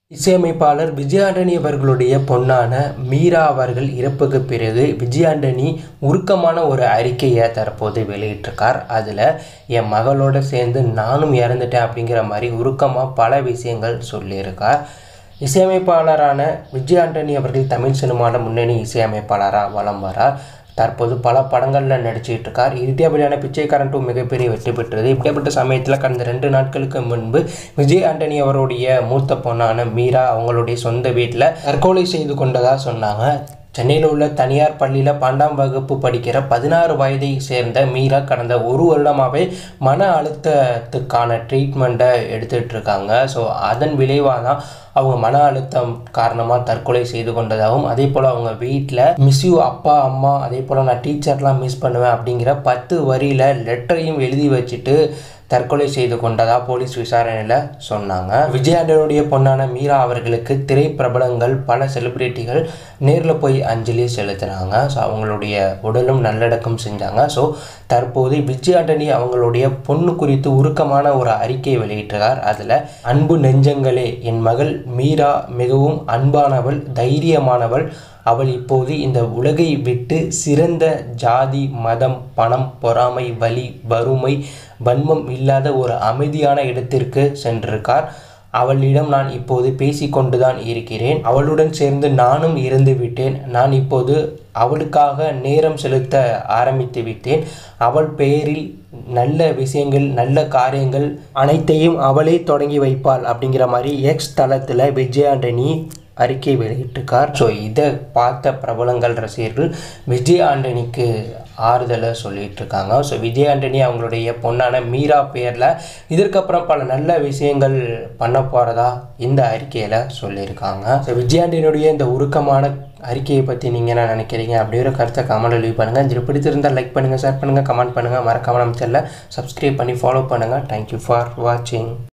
இசையமைப்பாளர் விஜய் ஆண்டனி அவர்களுடைய பொண்ணான மீரா அவர்கள் இறப்புக்கு பிறகு விஜய் ஆண்டனி உருக்கமான ஒரு அறிக்கையை தற்போது வெளியிட்டிருக்கார் அதில் என் மகளோட சேர்ந்து நானும் இறந்துட்டேன் அப்படிங்கிற மாதிரி உருக்கமாக பல விஷயங்கள் சொல்லியிருக்கார் இசையமைப்பாளரான விஜய் ஆண்டனி அவர்கள் தமிழ் சினிமாவில் முன்னணி இசையமைப்பாளராக வலம் வரார் தற்போது பல படங்களில் நடிச்சிட்டு இருக்கார் இறுதியாபடியான பிச்சைக்காரன் டூ மிகப்பெரிய வெற்றி பெற்றது இப்படிப்பட்ட சமயத்தில் கடந்த ரெண்டு நாட்களுக்கு முன்பு விஜய் ஆண்டனி அவருடைய மூத்த பொண்ணான மீரா அவங்களுடைய சொந்த வீட்டில் தற்கொலை செய்து கொண்டதாக சொன்னாங்க சென்னையில் உள்ள தனியார் பள்ளியில் பன்னெண்டாம் வகுப்பு படிக்கிற பதினாறு வயதை சேர்ந்த மீரா கடந்த ஒரு வருடமாகவே மன அழுத்தத்துக்கான ட்ரீட்மெண்ட்டை எடுத்துகிட்டு இருக்காங்க ஸோ அதன் விளைவாக தான் அவங்க மன அழுத்தம் காரணமாக தற்கொலை செய்து கொண்டதாகவும் அதே போல் அவங்க வீட்டில் மிஸ் யூ அப்பா அம்மா அதே போல் நான் டீச்சர்லாம் மிஸ் பண்ணுவேன் அப்படிங்கிற பத்து வரியில் லெட்டரையும் எழுதி வச்சுட்டு தற்கொலை செய்து கொண்டதா போலீஸ் விசாரணையில் சொன்னாங்க விஜய் ஆண்டனுடைய பொண்ணான மீரா அவர்களுக்கு திரைப்பிரபலங்கள் பல செலிபிரிட்டிகள் நேரில் போய் அஞ்சலி செலுத்தினாங்க ஸோ அவங்களுடைய உடலும் நல்லடக்கம் செஞ்சாங்க ஸோ தற்போது விஜய் ஆண்டனி அவங்களுடைய பொண்ணு குறித்து உருக்கமான ஒரு அறிக்கை வெளியிட்டார் அதில் அன்பு நெஞ்சங்களே என் மகள் மீரா மிகவும் அன்பானவள் தைரியமானவள் அவள் இப்போது இந்த உலகை விட்டு சிறந்த ஜாதி மதம் பணம் பொறாமை வலி வறுமை வன்மம் இல்லாத ஒரு அமைதியான இடத்திற்கு சென்றிருக்கார் அவளிடம் நான் இப்போது பேசிக்கொண்டுதான் இருக்கிறேன் அவளுடன் சேர்ந்து நானும் இறந்து விட்டேன் நான் இப்போது அவளுக்காக நேரம் செலுத்த ஆரம்பித்து விட்டேன் அவள் பெயரில் நல்ல விஷயங்கள் நல்ல காரியங்கள் அனைத்தையும் அவளே தொடங்கி வைப்பாள் அப்படிங்கிற மாதிரி எக்ஸ் தளத்தில் விஜய் ஆண்டனி அறிக்கை வெளியிட்டிருக்கார் ஸோ இதை பார்த்த பிரபலங்கள் ரசிகர்கள் விஜய் ஆண்டனிக்கு ஆறுதலை சொல்லிட்டு இருக்காங்க ஸோ விஜய் ஆண்டனி அவங்களுடைய பொண்ணான மீரா பேரில் இதற்கப்புறம் பல நல்ல விஷயங்கள் பண்ண போகிறதா இந்த அறிக்கையில் சொல்லியிருக்காங்க ஸோ விஜய் ஆண்டனியுடைய இந்த உருக்கமான அறிக்கையை பற்றி நீங்கள் என்ன நினைக்கிறீங்க அப்படி ஒரு கருத்தை கமெண்ட் லீவ் பண்ணுங்கள் இது பிடித்திருந்தால் லைக் பண்ணுங்கள் ஷேர் பண்ணுங்கள் கமெண்ட் பண்ணுங்கள் மறக்காம நம்ம சேனலை சப்ஸ்கிரைப் பண்ணி ஃபாலோ பண்ணுங்கள் தேங்க்யூ ஃபார் வாட்சிங்